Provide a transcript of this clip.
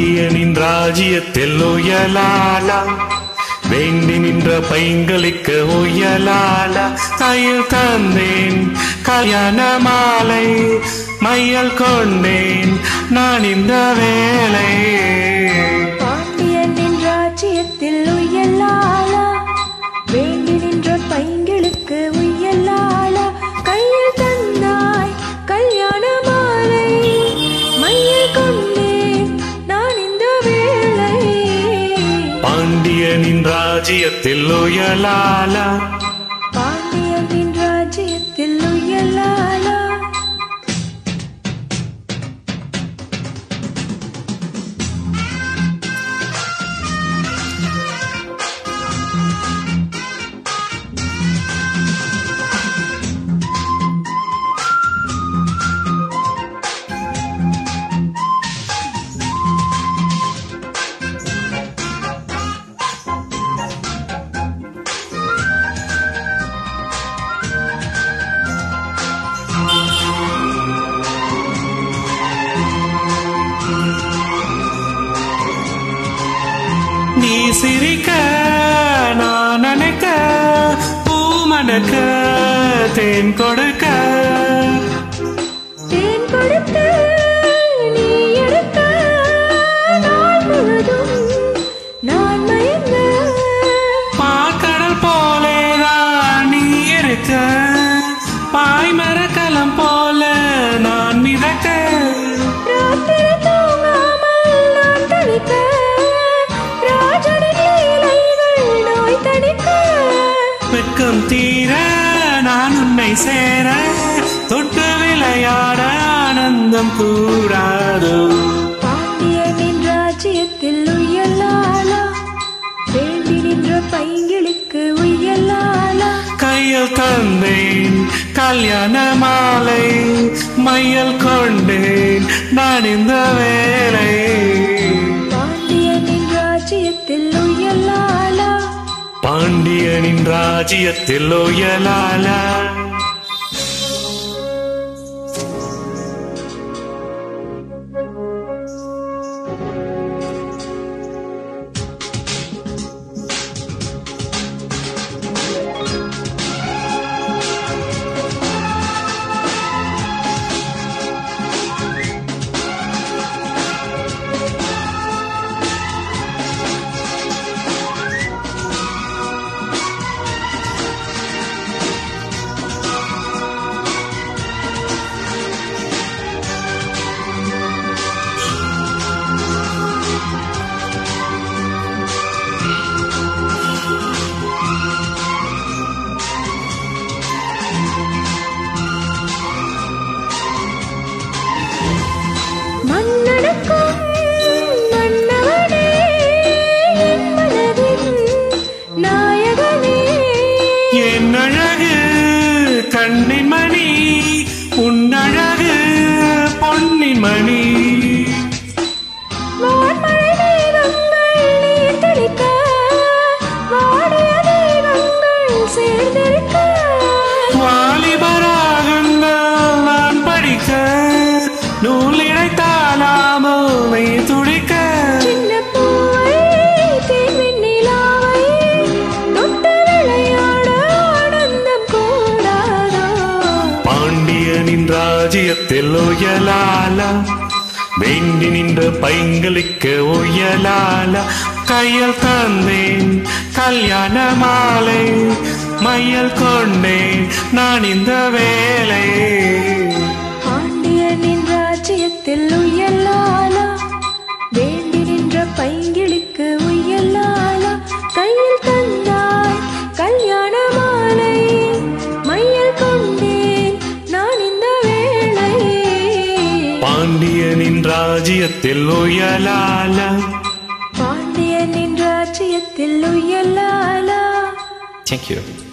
பாண்டியனின் ராஜ்யத்தில் உயலாலா வேண்டி நின்ற பைங்களுக்கு உயலாலா கையில் தந்தேன் கல்யாண மாலை மையல் கொண்டேன் நான் இந்த வேலை பாண்டியனின் ராஜ்யத்தில் உயலாலா வேண்டி நின்ற பைங்களுக்கு உயலாலா கையில் தந்தாய் கல்யாண மாலை மையில் கொண்டேன் நான் இந்த வேளை பாண்டியனின் ராஜ்யத்தில் உயலாலா பாண்டியனின் ராஜ்யத்தில் உயலாலா நீ சிரிக்க நான் நினைக்க பூ மணக்க தேன் கொடுக்க தேன் கொடுத்து நீ எடுக்க நாள் முழுதும் நான் மயங்க பாக்கடல் போலேதான் நீ இருக்க பாய்மரக்கலம் போல நான் மிதக்க ராத்திரி தூங்காமல் நான் தவிக்க ராஜனின் லீலைகள் நோய் தணிக்க வெட்கம் தீர நான் உன்னை சேர தொட்டு விளையாட ஆனந்தம் கூடாதோ பாண்டியனின் ராஜ்யத்தில் உயலாலா வேண்டி நின்ற பைங்களுக்கு உயலாலா கையில் தந்தேன் கல்யாண மாலை மையல் கொண்டேன் நான் இந்த வேலை பாண்டியனின் ராஜ்யத்தில் உயலாலா பாண்டியனின் ராஜ்யத்தில் உயலாலா மண்ணடக்கும் மன்னவனே என் மனதின் நாயகனே என் அழகு கண்ணின் மணி உன் அழகு பொன்னின் மணி வான்மழை மேகங்கள் நீர் தெளிக்க வாடிய தெய்வங்கள் சேர்ந்திருக்க வாலிபராகங்கள் நான் படிக்க நூலிடை தாளாமோ நீ துடிக்க சின்ன பூவை தேன்வின் நிலாவை தொட்டு விளையாட ஆனந்தம் கூடாதோ பாண்டியனின் ராஜ்யத்தில் உயலாலா வேண்டி நின்ற பைங்களுக்கு உயலாலா கையில் தந்தேன் கல்யாண மாலை மையல் கொண்டேன் நான் இந்த வேலை பாண்டியனின் ராஜ்யத்தில் உயலாலா வேண்டி நின்ற பைங்கிளுக்கு உயலாலா கையில் தந்தாய் கல்யாண மாலை மையல் கொண்டேன் நான் இந்த வேளை பாண்டியனின் ராஜ்யத்தில் உயலாலா பாண்டியனின் ராஜ்யத்தில் உயலாலா Thank you.